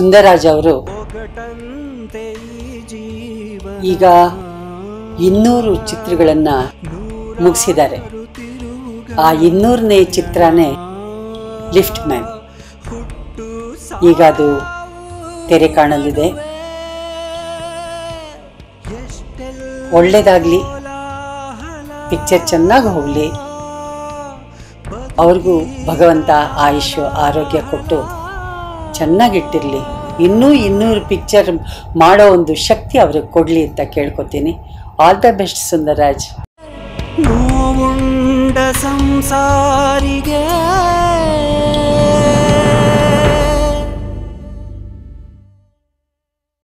ಸುಂದರರಾಜ್ ಅವರು ಈಗ ಇನ್ನೂರು ಚಿತ್ರಗಳನ್ನು ಮುಗಿಸಿದ್ದಾರೆ ಆ ಇನ್ನೂರನೇ ಚಿತ್ರನೇ ಲಿಫ್ಟ್ ಮ್ಯಾನ್ ಈಗ ಅದು ತೆರೆ ಕಾಣಲಿದೆ ಒಳ್ಳೇದಾಗಲಿ ಪಿಕ್ಚರ್ ಚೆನ್ನಾಗಿ ಹೋಗಲಿ ಅವ್ರಿಗೂ ಭಗವಂತ ಆಯುಷು ಆರೋಗ್ಯ ಕೊಟ್ಟು ಚೆನ್ನಾಗಿಟ್ಟಿರಲಿ ಇನ್ನೂ ಇನ್ನೂರು ಪಿಕ್ಚರ್ ಮಾಡೋ ಒಂದು ಶಕ್ತಿ ಅವ್ರಿಗೆ ಕೊಡಲಿ ಅಂತ ಕೇಳ್ಕೊತೀನಿ ಆಲ್ ದ ಬೆಸ್ಟ್ ಸುಂದರಾಜ್ ನೋವುಂಡ ಸಂಸಾರಿಗೆ